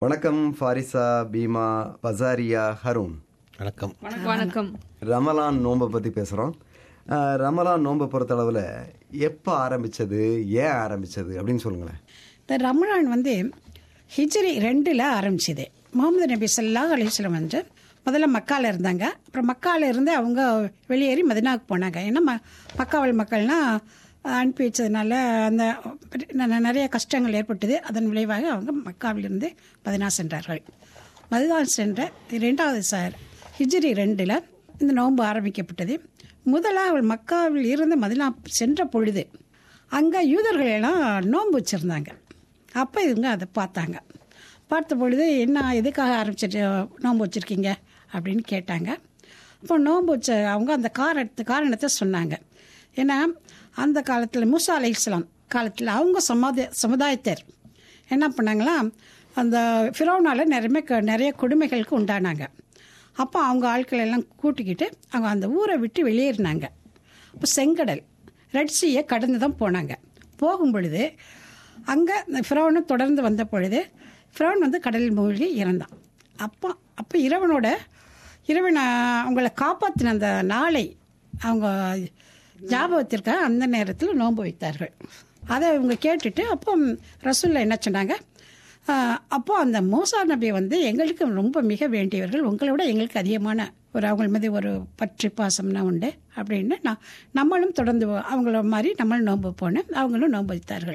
வணக்கம் ஃபாரிசா பீமா பசாரியா ஹருண் வணக்கம் வணக்கம் ரமலான் நோன்பை பற்றி பேசுகிறோம் ரமலான் நோன்பை பொறுத்தளவில் எப்போ ஆரம்பிச்சது ஏன் ஆரம்பிச்சது அப்படின்னு சொல்லுங்களேன் இந்த ரமலான் வந்து ஹிஜ்ரி ரெண்டில் ஆரம்பிச்சது முகமது நபி ஸல்லல்லாஹு அலைஹி வஸல்லம் வந்து முதல்ல மக்கால இருந்தாங்க அப்புறம் மக்கால இருந்து அவங்க வெளியேறி மதினாவுக்கு போனாங்க ஏன்னா ம மக்காவல் மக்கள்லாம் அனுப்பி வச்சதுனால அந்த ந- நிறைய கஷ்டங்கள் ஏற்பட்டது அதன் விளைவாக அவங்க மக்காவிலிருந்து மதினா சென்றார்கள் மதினா சென்ற இரண்டாவது சார் ஹிஜ்ரி ரெண்டில் இந்த நோன்பு ஆரம்பிக்கப்பட்டது முதலாக அவள் மக்காவில் இருந்து மதினா சென்ற பொழுது அங்கே யூதர்கள் எல்லாம் நோன்பு வச்சுருந்தாங்க அப்போ இவங்க அதை பார்த்தாங்க பார்த்த பொழுது என்ன எதுக்காக ஆரம்பிச்சிட்டு நோன்பு வச்சுருக்கீங்க அப்படின்னு கேட்டாங்க அப்போ நோன்பு வச்ச அவங்க அந்த காரணத்தை காரணத்தை சொன்னாங்க ஏன்னா அந்த காலத்தில் மூசா அலை இஸ்லாம் காலத்தில் அவங்க சமாத சமுதாயத்தர் என்ன பண்ணாங்களா அந்த ஃபிரோனால நிறைய க- நிறைய கொடுமைகளுக்கு உண்டானாங்க அப்போ அவங்க ஆட்களை எல்லாம் கூட்டிக்கிட்டு அவங்க அந்த ஊரை விட்டு வெளியேறினாங்க அப்போ செங்கடல் ரெட் சீயை கடந்து தான் போனாங்க போகும் பொழுது அங்கே இந்த ஃபிரௌனை தொடர்ந்து வந்த பொழுது ஃபிரௌன் வந்து கடலில் மூழ்கி இறந்தான் அப்போ அப்போ இறைவனோட இறைவன் அவங்கள காப்பாற்றின அந்த நாளை அவங்க ஞாபகத்திற்காக அந்த நேரத்தில் நோன்பு வைத்தார்கள் அதை இவங்க கேட்டுட்டு அப்போ ரசூல்ல என்ன சொன்னாங்க ஆஹ், அப்போ அந்த மூசா நபி வந்து எங்களுக்கு ரொம்ப மிக வேண்டியவர்கள் உங்களை விட எங்களுக்கு அதிகமான ஒரு அவங்க மீது ஒரு பற்று பாசம்னா உண்டு அப்படின்னு நான் நம்மளும் தொடர்ந்து அவங்கள மாதிரி நம்மளும் நோன்பு போனேன் அவங்களும் நோன்பு வைத்தார்கள்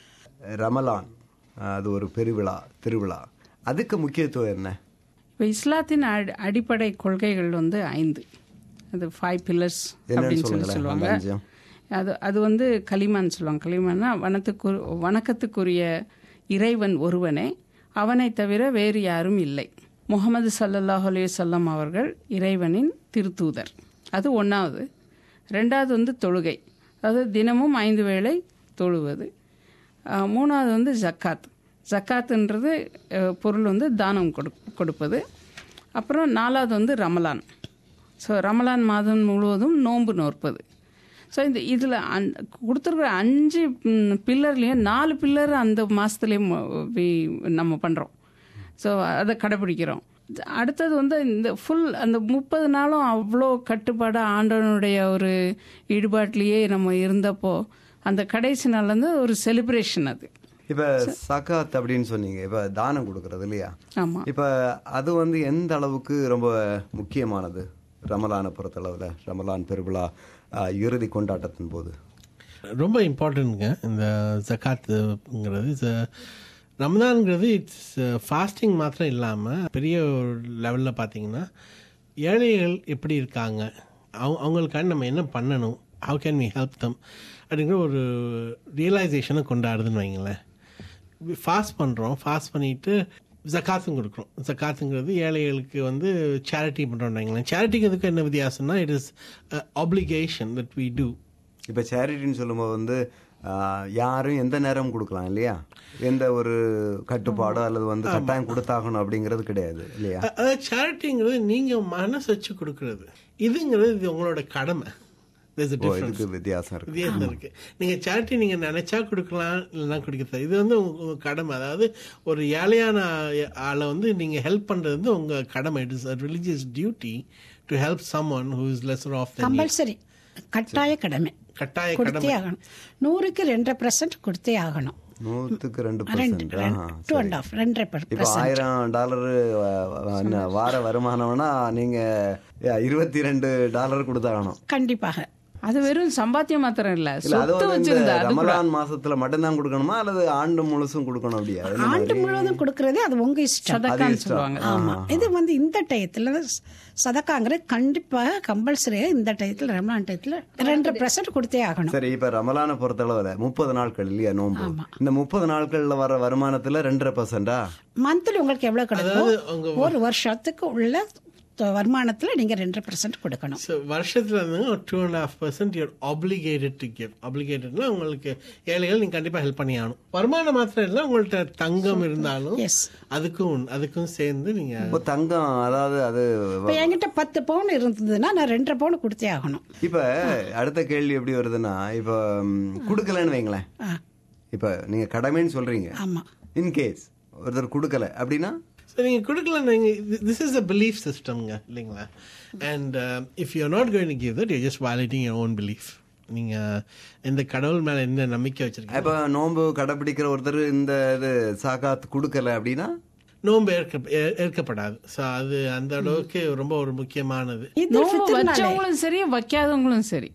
ரமலான் அது ஒரு பெருவிழா திருவிழா அதுக்கு முக்கியத்துவம் என்ன இப்போ இஸ்லாத்தின் அடி அடிப்படை கொள்கைகள் வந்து ஐந்து அது ஃபைவ் பில்லர்ஸ் என்னன்னு அப்படின்னு சொல்லி சொல்லுங்களேன், சொல்லுவாங்க அந்த அஞ்சு. அது அது வந்து களிமான்னு சொல்லுவாங்க களிமான்னா வனத்துக்கு வணக்கத்துக்குரிய இறைவன் ஒருவனே அவனை தவிர வேறு யாரும் இல்லை முகமது சல்லல்லாஹு அலைஹி வஸல்லம் அவர்கள் இறைவனின் திருத்தூதர் அது ஒன்றாவது ரெண்டாவது வந்து தொழுகை அதாவது தினமும் ஐந்து வேளை தொழுவது அஹ், மூணாவது வந்து ஜக்காத் ஜக்காத்துன்றது அஹ், பொருள் வந்து தானம் கொடு கொடுப்பது அப்புறம் நாலாவது வந்து ரமலான் ஸோ ரமலான் மாதம் முழுவதும் நோன்பு நோற்பது ஸோ இந்த இதில் அந் கொடுத்துருக்குற அஞ்சு பில்லர்லேயும் நாலு பில்லர் அந்த மாதத்துலேயும் நம்ம பண்ணுறோம் ஸோ அதை கடைப்பிடிக்கிறோம் அடுத்தது வந்து இந்த ஃபுல் அந்த முப்பது நாளும் அவ்வளோ கட்டுப்பாடாக ஆண்டவனுடைய ஒரு ஈடுபாட்டிலேயே நம்ம இருந்தப்போ அந்த கடைசி நாள் வந்து ஒரு செலிப்ரேஷன் அது இப்ப சகாத் அப்படின்னு சொன்னீங்க இப்ப தானம் கொடுக்கறது இல்லையா ஆமாம் இப்ப அது வந்து எந்த அளவுக்கு ரொம்ப முக்கியமானது ரமலானை பொறுத்தளவுல ரமலான் பெருவிழா ஆஹ், இறுதி கொண்டாட்டத்தின் போது ரொம்ப இம்பார்ட்டன்ட்ங்க இந்த ஜக்காத்துங்கிறது இது ரமதான்ங்கிறது இட்ஸ் ஃபாஸ்டிங் மாத்திரம் இல்லாமல் பெரிய ஒரு லெவலில் பார்த்தீங்கன்னா ஏழைகள் எப்படி இருக்காங்க அவங்க அவங்களுக்காண்டி நம்ம என்ன பண்ணணும் how can we help them அப்படிங்கிற ஒரு ரியலைசேஷனை கொண்டாடுதுன்னு வைங்களேன் ஃபாஸ்ட் பண்ணுறோம் ஃபாஸ்ட் பண்ணிட்டு ஜக்காத்தும் கொடுக்குறோம் ஜக்காத்துங்கிறது ஏழைகளுக்கு வந்து சேரிட்டி பண்ணுறோம் வைங்களேன் சேரிட்டிங்கிறதுக்கு என்ன வித்தியாசம்னா it is obligation that we do இப்ப சேரிட்டின்னு சொல்லும்போது வந்து ஆஹ், யாரும் எந்த நேரமும் கொடுக்கலாம் இல்லையா எந்த ஒரு கட்டுப்பாடோ அல்லது வந்து கட்டாயம் கொடுத்தாகணும் அப்படிங்கிறது கிடையாது இல்லையா அ- அதாவது சேரிட்டிங்கிறது நீங்க மனசு வச்சு கொடுக்கறது இதுங்கிறது இது உங்களோட கடமை There's a ஓ, difference. இதுக்கு வித்தியாசம் இருக்கு வித்தியாசம் இருக்கு நீங்க சேரிட்டி நீங்க நினைச்சா கொடுக்கலாம் இல்லைன்னா கொடுக்க இது வந்து உங்க உங்க கடமை அதாவது ஒரு ஏழையான ஆ- ஆளை வந்து நீங்க ஹெல்ப் பண்றது வந்து உங்க கடமை it is religious duty to help someone who is lesser of compulsory கட்டாய கடமை கட்டாய கொடுத்தே கடமை ஆகணும் நூறுக்கு ரெண்டரை பர்சன்ட் கொடுத்தே ஆகணும் நூத்துக்கு ரெண்டு ரெண்டு பர்சன்ட் டூ அண்ட் ஆஃப் ரெண்டரை இப்போ ஆயிரம் டாலரு என்ன வார வருமானம்னா நீங்க இருபத்தி ரெண்டு டாலர் கொடுத்தாகணும் கண்டிப்பாக அது வெறும் சம்பாத்தியம் மாத்திரம் இல்ல இல்ல அது சொத்து வந்து இந்த வச்சிருந்தா அது கூட ரமலான் மாசத்துல மட்டும்தான் கொடுக்கணுமா அல்லது ஆண்டு முழுசும் கொடுக்கணும் அப்படியா அது என்ன ஆண்டு மாதிரி? முழுவதும் கொடுக்கறது அது உங்க இஷ்டம் சதக்கான்னு இஷ்டம். சொல்லுவாங்க ஆமா இது வந்து இந்த டயத்துல சதக்காங்கிறது கண்டிப்பாக கம்பல்சரியா இந்த டயத்துல ரமலான் டயத்துல ரெண்டரை பர்சன்ட் கொடுத்தே ஆகணும் சரி இப்ப ரமலானை பொறுத்தளவுல முப்பது நாட்கள் இல்லையா நோன்பு இந்த முப்பது நாட்கள்ல வர வருமானத்துல ரெண்டரை பர்சன்டா மந்த்லி உங்களுக்கு எவ்வளவு கிடைக்கும் ஒரு வருஷத்துக்கு உள்ள தொ- வருமானத்துல நீங்க ரெண்டரை பர்சன்ட் கொடுக்கணும் ஸோ வருஷத்துல இருந்து two and half percent your obligated to give ஆப்ளிகேட்டட்னா உங்களுக்கு ஏழைகள் நீங்க கண்டிப்பா ஹெல்ப் பண்ணி ஆகணும் வருமானம் மாத்திரம் இல்லை உங்கள்ட்ட தங்கம் இருந்தாலும் எஸ் அதுக்கும் அதுக்கும் சேர்ந்து நீங்க இப்போ தங்கம் அதாவது அது இப்போ என்கிட்ட பத்து பவுன் இருந்ததுன்னா நான் ரெண்டரை பவுன் கொடுத்தே ஆகணும் இப்ப அடுத்த கேள்வி எப்படி வருதுன்னா இப்ப ம், கொடுக்கலன்னு வைங்களேன் ஆ இப்ப நீங்க கடமைன்னு சொல்றீங்க ஆமா இன்கேஸ் ஒருத்தர் கொடுக்கல அப்படின்னா ஸோ நீங்கள் கொடுக்கல நீங்கள் திஸ் இஸ் அ பிலீஃப் சிஸ்டம்ங்க இல்லைங்களா and if you not goin to give that you just violating your own belief நீங்கள் இந்த கடவுள் மேலே என்ன நம்பிக்கை வச்சிருக்கீங்க இப்போ நோன்பு கடைபிடிக்கிற ஒருத்தர் இந்த இது சாக்காத் கொடுக்கல அப்படின்னா நோன்பு ஏற்க ஏ- ஏற்கப்படாது ஸோ அது அந்த அளவுக்கு ரொம்ப ஒரு முக்கியமானது இது நோம்பு ஃபித்ர்னாலே வச்சவங்களும் சரி வைக்காதவங்களும் சரி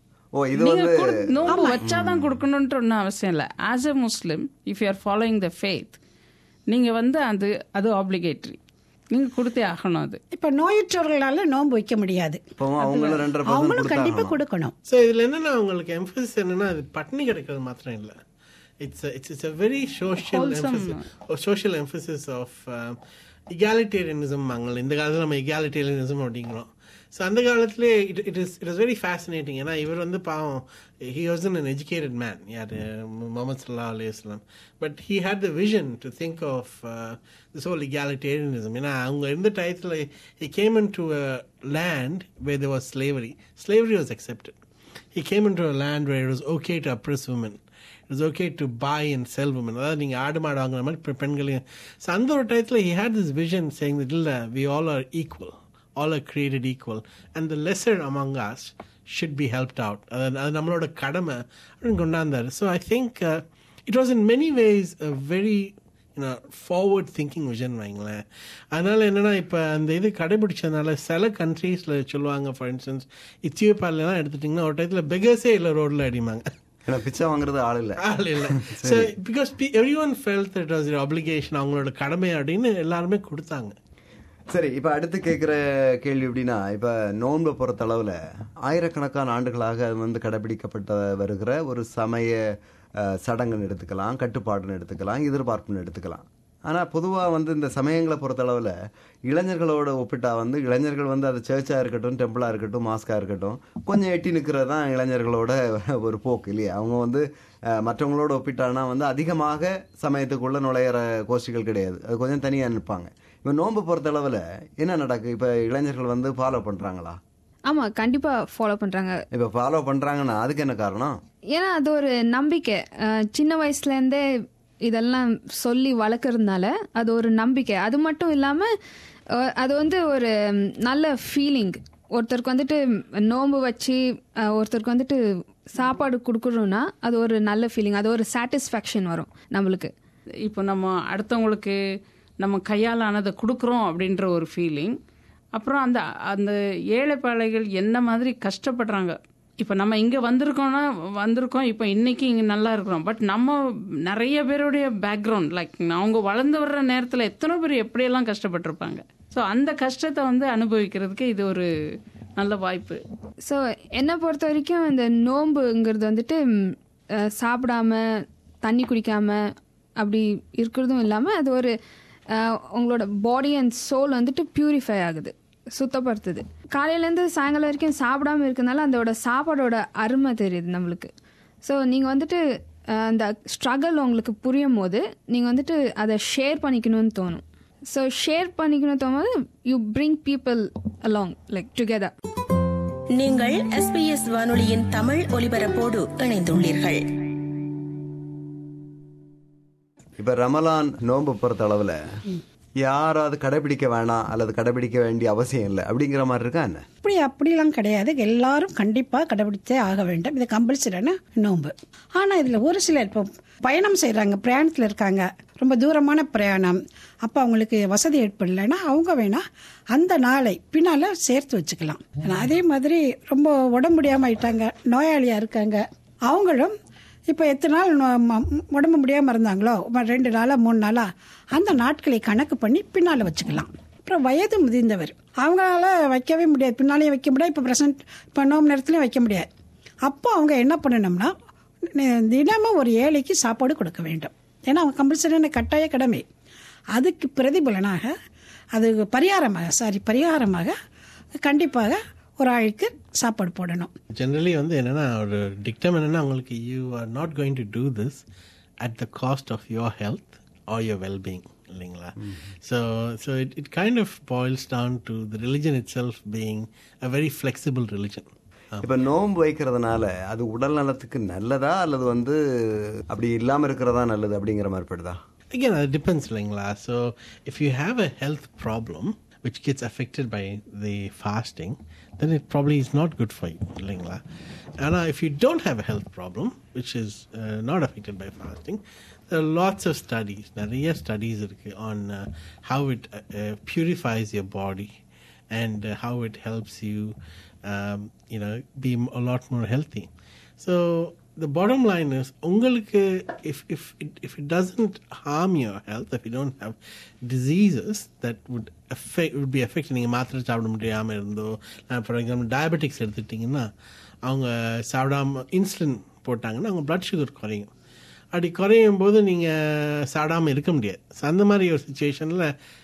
ஓ இது நீங்க வந்து கொடு- நோம்பு வச்சாதான் கொடுக்கணும்ன்ற ஒன்றும் அவசியம் இல்லை as a Muslim if you are following the faith நீங்க வந்து அது அது ஆப்ளிகேட்டரி நீங்க கொடுத்தே ஆகணும் அது இப்ப நோயுற்றவர்களால நோன்பு வைக்க முடியாது இப்போ அவங்களும் ரெண்டரை பர்சன்ட் அவங்களும் கண்டிப்பா கொடுத்தாங்க கொடுக்கணும் ஸோ இதில் என்னன்னா உங்களுக்கு எம்பசிஸ் என்னன்னா அது பட்னி கிடைக்கிறது மாத்திரம் இல்லை it's it's it's a very social social emphasis of egalitarianism வாங்கலாம் இந்த காலத்தில் நம்ம இகாலிட்டேரியனிசம் அப்படிங்கிறோம் ஸோ அந்த காலத்திலே it it is it is very fascinating ஏன்னா இவர் வந்து பாவம் he was an educated man யார் முகமது சல்லா அலையம் but he had the vision to think of this whole egalitarianism ஏன்னா அவங்க இருந்த டயத்தில் he came in to land where there was slavery slavery was accepted he came into a land where it was okay to oppress women it was okay to buy and sell women அதாவது நீங்கள் ஆடு மாடு வாங்குற மாதிரி பெ- பெண்களையும் so அந்த ஒரு டயத்தில் he had this vision saying that இல்லை we all are equal all are created equal and the lesser among us should be helped out அது அது நம்மளோட கடமை அப்படின்னு கொண்டாந்தார் so I think it was in many ways a very forward thinking vision வைங்களேன் அதனால என்னன்னா இப்போ அந்த இது கடைபிடிச்சதுனால சில கண்ட்ரீஸில் சொல்லுவாங்க ஃபார் இன்ஸ்டன்ஸ் இத்தியோப்பியாலாம் எடுத்துட்டிங்கன்னா ஒரு டயத்தில் பெகர்ஸே இல்லை ரோட்டில் அடிமாங்க ஏன்னா பிச்சை வாங்குறது ஆள் இல்லை ஆள் இல்லை so because everyone felt it was obligation அவங்களோட கடமை அப்படின்னு எல்லாருமே கொடுத்தாங்க சரி இப்போ அடுத்து கேட்குற கேள்வி எப்படின்னா இப்போ நோன்பை பொறுத்தளவில் ஆயிரக்கணக்கான ஆண்டுகளாக அது வந்து கடைபிடிக்கப்பட்ட வருகிற ஒரு சமய அஹ், சடங்குன்னு எடுத்துக்கலாம் கட்டுப்பாடுன்னு எடுத்துக்கலாம் எதிர்பார்ப்புன்னு எடுத்துக்கலாம் ஆனால் பொதுவாக வந்து இந்த சமயங்களை பொறுத்தளவில் இளைஞர்களோட ஒப்பிட்டா வந்து இளைஞர்கள் வந்து அது சர்ச்சாக இருக்கட்டும் டெம்பிளாக இருக்கட்டும் மாஸ்காக இருக்கட்டும் கொஞ்சம் எட்டி நிற்கிறது தான் இளைஞர்களோட ஒரு போக்கு இல்லையா அவங்க வந்து அஹ், மற்றவங்களோட ஒப்பிட்டானா வந்து அதிகமாக சமயத்துக்குள்ளே நுழையிற கோஷ்டிகள் கிடையாது அது கொஞ்சம் தனியாக நிற்பாங்க இப்போ நோன்பு பொறுத்தளவில் என்ன நடக்கு இப்போ இளைஞர்கள் வந்து ஃபாலோ பண்ணுறாங்களா ஆமா கண்டிப்பா ஃபாலோ பண்றாங்க இப்போ ஃபாலோ பண்ணுறாங்கன்னா அதுக்கு என்ன காரணம் ஏன்னா அது ஒரு நம்பிக்கை அஹ், சின்ன வயசுல இருந்தே இதெல்லாம் சொல்லி வளர்க்கறதுனால அது ஒரு நம்பிக்கை அது மட்டும் இல்லாம அஹ், அது வந்து ஒரு ம், நல்ல ஃபீலிங் ஒருத்தருக்கு வந்துட்டு நோன்பு வச்சு அஹ், ஒருத்தருக்கு வந்துட்டு சாப்பாடு கொடுக்குறோம்னா அது ஒரு நல்ல ஃபீலிங் அது ஒரு சாட்டிஸ்ஃபேக்ஷன் வரும் நம்மளுக்கு இப்போ நம்ம அடுத்தவங்களுக்கு நம்ம கையால் ஆனதை கொடுக்குறோம் அப்படின்ற ஒரு ஃபீலிங் அப்புறம் அந்த அந்த ஏழைப்பாளைகள் என்ன மாதிரி கஷ்டப்படுறாங்க இப்போ நம்ம இங்கே வந்திருக்கோம்னா வந்திருக்கோம் இப்போ இன்னைக்கு இங்கே நல்லா இருக்கிறோம் பட் நம்ம நிறைய பேருடைய பேக்ரவுண்ட் லைக் அவங்க வளர்ந்து வர்ற நேரத்தில் எத்தனை பேர் எப்படியெல்லாம் கஷ்டப்பட்டிருப்பாங்க ஸோ அந்த கஷ்டத்தை வந்து அனுபவிக்கிறதுக்கு இது ஒரு நல்ல வாய்ப்பு ஸோ என்னை பொறுத்த வரைக்கும் இந்த நோன்புங்கிறது வந்துட்டு ம், அஹ், சாப்பிடாம தண்ணி குடிக்காம அப்படி இருக்கிறதும் இல்லாமல் அது ஒரு அஹ், உங்களோட பாடி அண்ட் சோல் வந்துட்டு பியூரிஃபை ஆகுது சுத்தப்படுத்துது காலையிலேருந்து சாயங்காலம் வரைக்கும் சாப்பிடாம இருக்கனால அதோட சாப்பாடோட அருமை தெரியுது நம்மளுக்கு ஸோ நீங்கள் வந்துட்டு அஹ், அந்த ஸ்ட்ரகிள் உங்களுக்கு புரியும் போது நீங்கள் வந்துட்டு அதை ஷேர் பண்ணிக்கணும்னு தோணும் ஸோ ஷேர் பண்ணிக்கணும் தோணும்போது you bring people along like together நீங்கள் எஸ்பிஎஸ் வானொலியின் தமிழ் ஒலிபரப்போடு இணைந்துள்ளீர்கள் இப்போ ரமலான் நோன்பு பொறுத்த அளவில் யாராவது கடைபிடிக்க வேணாம் அல்லது கடைபிடிக்க வேண்டிய அவசியம் இல்லை அப்படிங்கிற மாதிரி இருக்கா என்ன அப்படி அப்படிலாம் கிடையாது எல்லாரும் கண்டிப்பாக கடைபிடித்தே ஆக வேண்டும் இது கம்பல்சரியான நோன்பு ஆனால் இதில் ஒரு சிலர் இப்போ பயணம் செய்கிறாங்க பிரயாணத்தில் இருக்காங்க ரொம்ப தூரமான பிரயாணம் அப்போ அவங்களுக்கு வசதி ஏற்படலைன்னா அவங்க வேணா அந்த நாளை பின்னால் சேர்த்து வச்சுக்கலாம் ஆனா, அதே மாதிரி ரொம்ப உடம்பு முடியாமல் ஆயிட்டாங்க நோயாளியாக இருக்காங்க அவங்களும் இப்போ எத்தனை நாள் நோ- ம- உடம்பு முடியாமல் இருந்தாங்களோ ம- ரெண்டு நாளா மூணு நாளா அந்த நாட்களை கணக்கு பண்ணி பின்னால் வச்சுக்கலாம் அப்புறம் வயது முதிர்ந்தவர் அவங்களால வைக்கவே முடியாது பின்னாலேயும் வைக்க முடியாது இப்போ ப்ரெசன்ட் இப்போ நோம்பு நேரத்துலையும் வைக்க முடியாது அப்போ அவங்க என்ன பண்ணணும்னா நி- தினமும் ஒரு ஏழைக்கு சாப்பாடு கொடுக்க வேண்டும் ஏன்னா அவங்க கம்பல்சரியான கட்டாய கடமை அதுக்கு பிரதிபலனாக அது பரிகாரமாக சாரி பரிகாரமாக கண்டிப்பாக ஒரு ஆளுக்கு சாப்பாடு போடணும் ஜென்ரலி வந்து என்னன்னா ஒரு டிக்டம் என்னன்னா உங்களுக்கு you are not going to do this at the cost of your health or your wellbeing இல்லைங்களா so so it it kind of boils down to the religion itself being a very flexible religion இப்போ நோன்பு வைக்கிறதுனால அது உடல் நலத்துக்கு நல்லதா அல்லது வந்து அப்படி இல்லாமல் இருக்கிறதா நல்லது அப்படிங்கிற மாதிரி படுதா again it depends இல்லைங்களா so if you have a health problem which gets affected by the fasting then it probably is not good for you இல்லைங்களா ஆனால் if you don't have a health problem which is uh, not affected by fasting there are lots of studies நிறைய studies இருக்கு on uh, how it uh, uh, purifies your body and uh, how it helps you um, you know be a lot more healthy so the bottom line is உங்களுக்கு if if it, if it doesn't harm your health if you don't have diseases that would affect would be affected நீங்கள் மாத்திரை சாப்பிட முடியாமல் இருந்தோ for example diabetics எடுத்துக்கிட்டிங்கன்னா அவங்க சாப்பிடாம insulin போட்டாங்கன்னா அவங்க blood sugar குறையும் அப்படி குறையும் போது நீங்கள் சாப்பிடாம இருக்க முடியாது So, அந்த மாதிரி ஒரு சுச்சுவேஷனில்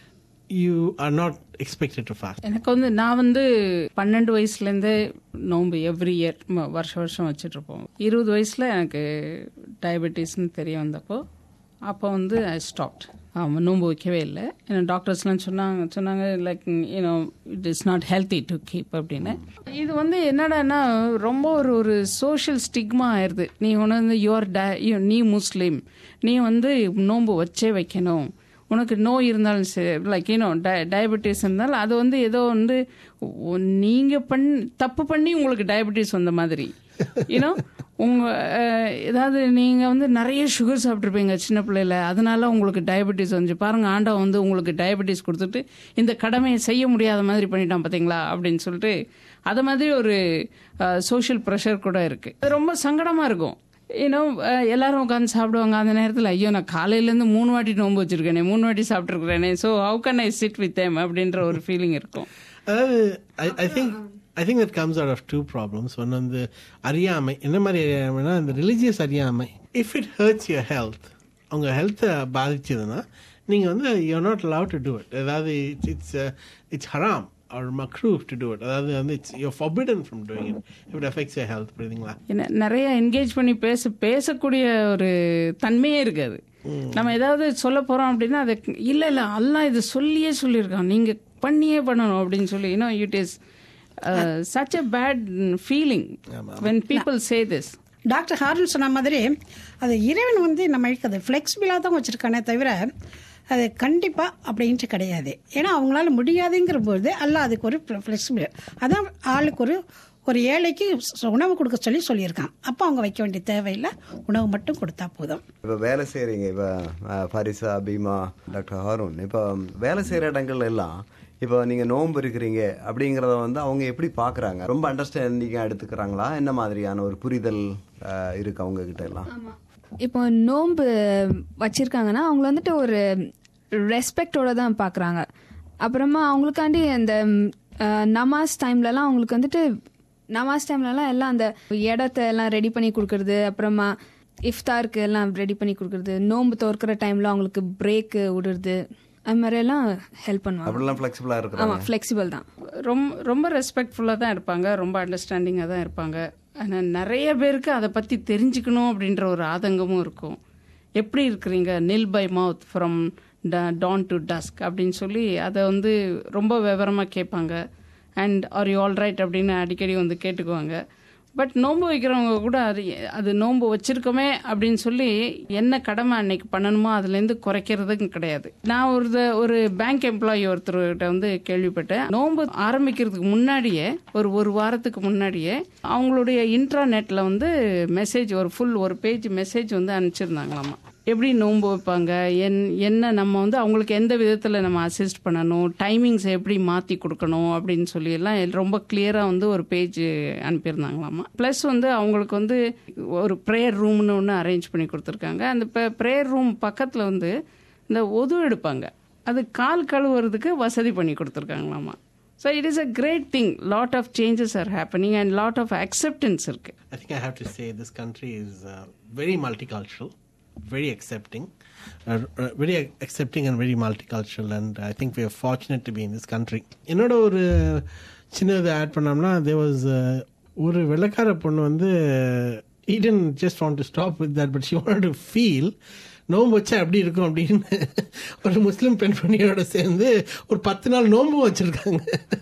you are not expected to fast எனக்கு வந்து நான் வந்து பன்னெண்டு வயசுலேருந்தே நோன்பு எவ்ரி இயர் வருஷம் வருஷம் வச்சுட்டு இருப்போம் இருபது வயசில் எனக்கு டயபெட்டிஸ்னு தெரிய வந்தப்போ அப்போ வந்து ஐ ஸ்டாப்ட் ஆமாம் நோன்பு வைக்கவே இல்லை ஏன்னா டாக்டர்ஸ்லாம் சொன்னாங்க சொன்னாங்க like you know it is not healthy to keep அப்படின்னு இது வந்து என்னடான்னா ரொம்ப ஒரு ஒரு சோஷியல் ஸ்டிக்மா ஆயிடுது நீ ஒன்று வந்து யுவர் ட நீ முஸ்லீம் நீ வந்து நோன்பு வச்சே வைக்கணும் உனக்கு நோய் இருந்தாலும் சரி லைக் யூனோ டயபெட்டிஸ் இருந்தாலும் அது வந்து ஏதோ வந்து ஒ- நீங்க பண் தப்பு பண்ணி உங்களுக்கு டயபெட்டிஸ் வந்த மாதிரி யூனோ உங்க அஹ், ஏதாவது நீங்க வந்து நிறைய சுகர் சாப்பிட்ருப்பீங்க சின்ன பிள்ளையில அதனால உங்களுக்கு டயபெட்டிஸ் வந்துச்சு பாருங்க ஆண்டவன் வந்து உங்களுக்கு டயபெட்டிஸ் கொடுத்துட்டு இந்த கடமையை செய்ய முடியாத மாதிரி பண்ணிட்டான் பாத்தீங்களா அப்படின்னு சொல்லிட்டு அது மாதிரி ஒரு சோஷியல் ப்ரெஷர் கூட இருக்கு அது ரொம்ப சங்கடமா இருக்கும் ஏன்னோ எல்லாரும் உட்காந்து சாப்பிடுவாங்க அந்த நேரத்தில் ஐயோ நான் காலையிலேருந்து மூணு வாட்டி நோன்பு வச்சிருக்கேனே மூணு வாட்டி சாப்பிட்ருக்கிறேனே so how can I sit with them அப்படின்ற ஒரு ஃபீலிங் இருக்கும் அதாவது I think I think that comes out of two problems ஒன்று வந்து அறியாமை என்ன மாதிரி அறியாமைனா இந்த ரிலீஜியஸ் அறியாமை if it hurts your health உங்கள் ஹெல்த்தை பாதிச்சதுன்னா நீங்கள் வந்து you're not allowed to do it அதாவது இட்ஸ் இட்ஸ் இட்ஸ் ஹராம் ஆர் மக்ரூவ் டு டூ இட் அதாவது வந்து it's your forbidden from doing it if it affects your health புரியுதுங்களா என்ன நிறைய என்கேஜ் பண்ணி பேச பேசக்கூடிய ஒரு தன்மையே இருக்காது நம்ம ஏதாவது சொல்ல போறோம் அப்படின்னா அது இல்ல இல்ல அல்லாஹ் இது சொல்லியே சொல்லியிருக்கான் நீங்க பண்ணியே பண்ணணும் அப்படின்னு சொல்லி you know it is such a bad feeling when people say this doctor Haroon சொன்ன மாதிரி அது இறைவன் வந்து நம்மளுக்கு அது ஃப்ளெக்சிபிளாக தான் வச்சுருக்கானே தவிர அது கண்டிப்பாக அப்படின்ட்டு கிடையாது ஏன்னா அவங்களால முடியாதுங்கிற போது அல்ல அதுக்கு ஒரு ஃப்ளெக்சிபிள் அதான் ஆளுக்கு ஒரு ஒரு ஏழைக்கு ச- உணவு கொடுக்க சொல்லி சொல்லியிருக்கான் அப்போ அவங்க வைக்க வேண்டிய தேவையில்லை உணவு மட்டும் கொடுத்தா போதும் இப்போ வேலை செய்கிறீங்க இப்போ ஃபரிசா பீமா டாக்டர் ஹாரூன் இப்போ வேலை செய்கிற இடங்கள்ல எல்லாம் இப்போ நீங்கள் நோன்பு இருக்கிறீங்க அப்படிங்கிறத வந்து அவங்க எப்படி பார்க்குறாங்க ரொம்ப அண்டர்ஸ்டாண்டிங்காக எடுத்துக்கிறாங்களா என்ன மாதிரியான ஒரு புரிதல் அஹ், இருக்கு அவங்க கிட்ட எல்லாம் இப்போ நோன்பு வச்சிருக்காங்கன்னா அவங்க வந்துட்டு ஒரு ரெஸ்பெக்டோட தான் பார்க்குறாங்க அப்புறமா அவங்களுக்காண்டி அந்த ம், அஹ், நமாஸ் டைம்லலாம் அவங்களுக்கு வந்துட்டு நமாஸ் டைம்லலாம் எல்லாம் அந்த இடத்த எல்லாம் ரெடி பண்ணி கொடுக்கறது அப்புறமா இஃப்தாருக்கு எல்லாம் ரெடி பண்ணி கொடுக்கறது நோன்பு தோற்கிற டைம்ல அவங்களுக்கு பிரேக்கு விடுறது அது மாதிரி எல்லாம் ஹெல்ப் பண்ணுவாங்க அப்படிலாம் ஃப்ளெக்சிபிளாக இருக்கிறாங்க ஆமாம் ஃப்ளெக்சிபிள் தான் ரொம்ப ரொம்ப ரெஸ்பெக்ட்ஃபுல்லாக தான் இருப்பாங்க ரொம்ப அண்டர்ஸ்டாண்டிங்காக தான் இருப்பாங்க ஆனால் நிறைய பேருக்கு அதை பற்றி தெரிஞ்சுக்கணும் அப்படின்ற ஒரு ஆதங்கமும் இருக்கும் எப்படி இருக்கிறீங்க nil by mouth from dawn to dusk அப்படின்னு சொல்லி அதை வந்து ரொம்ப விவரமாக கேட்பாங்க and are you all right அப்படின்னு அடிக்கடி வந்து கேட்டுக்குவாங்க பட் நோன்பு வைக்கிறவங்க கூட அது அது நோன்பு வச்சிருக்கோமே அப்படின்னு சொல்லி என்ன கடமை அன்னைக்கு பண்ணணுமோ அதுலேருந்து குறைக்கிறதுக்கும் கிடையாது நான் ஒரு த- ஒரு பேங்க் எம்ப்ளாயி ஒருத்தர்கிட்ட வந்து கேள்விப்பட்டேன் நோன்பு ஆரம்பிக்கிறதுக்கு முன்னாடியே ஒரு ஒரு வாரத்துக்கு முன்னாடியே அவங்களுடைய இன்ட்ரா நெட்டில் வந்து மெசேஜ் ஒரு ஃபுல் ஒரு பேஜ் மெசேஜ் வந்து அனுப்பிச்சிருந்தாங்களாமா எப்படி நோன்பு வைப்பாங்க என் என்ன நம்ம வந்து அவங்களுக்கு எந்த விதத்தில் நம்ம அசிஸ்ட் பண்ணணும் டைமிங்ஸை எப்படி மாற்றி கொடுக்கணும் அப்படின்னு சொல்லி எல்லாம் ரொம்ப கிளியராக வந்து ஒரு பேஜ் அனுப்பியிருந்தாங்களாமா ப்ளஸ் வந்து அவங்களுக்கு வந்து ஒரு ப்ரேயர் ரூம்னு ஒன்று அரேஞ்ச் பண்ணி கொடுத்துருக்காங்க அந்த ப்ரேயர் ரூம் பக்கத்தில் வந்து இந்த ஒது எடுப்பாங்க அது கால் கழுவுறதுக்கு வசதி பண்ணி கொடுத்துருக்காங்களாமா so it is a great thing lot of changes are happening and lot of acceptance இருக்குது I think I have to say this country is uh, very multicultural, very accepting, uh, uh, very accepting and very multicultural, and I think we are fortunate to be in this country. என்னோட ஒரு சின்னது add பண்ணோம்னா there was uh, ஒரு வெள்ளக்கார பொண்ணு வந்து he didn't just want to stop with that but she wanted to feel நோன்பு வச்சா எப்படி இருக்கும் அப்படின்னு ஒரு முஸ்லீம் பெண்மணியோட சேர்ந்து ஒரு பத்து நாள் நோன்பு வச்சிருக்காங்க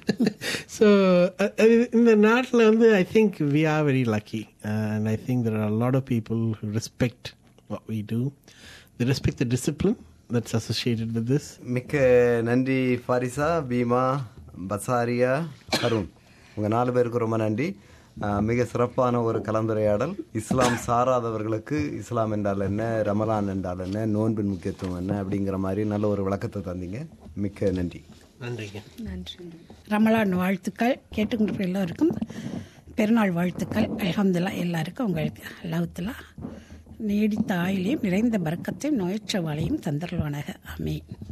ஸோ இந்த நாட்டில் வந்து I think we are very lucky and I think there are lot of people respect what we do the respect the discipline that's associated with this. மிக்க நன்றி ஃபாரிசா பீமா பசாரியா அருண் உங்கள் நாலு பேருக்கு ரொம்ப நன்றி ஆஹ், மிக சிறப்பான ஒரு கலந்துரையாடல் இஸ்லாம் சாராதவர்களுக்கு இஸ்லாம் என்றால் என்ன ரமலான் என்றால் என்ன நோன்பின் முக்கியத்துவம் என்ன அப்படிங்கிற மாதிரி நல்ல ஒரு விளக்கத்தை தந்தீங்க மிக்க நன்றி நன்றிங்க நன்றி ரமலான் வாழ்த்துக்கள் கேட்டுக்கொண்டிருக்கிற எல்லோருக்கும் பெருநாள் வாழ்த்துக்கள் அல்ஹம்துலில்லாஹ் எல்லாருக்கும் உங்களுக்கு அல்லாஹுத்தலா நீடித்த ஆயிலையும் நிறைந்த பறக்கத்தையும் நோயற்ற வாழையும் தந்தருள்வானாக ஆமீன்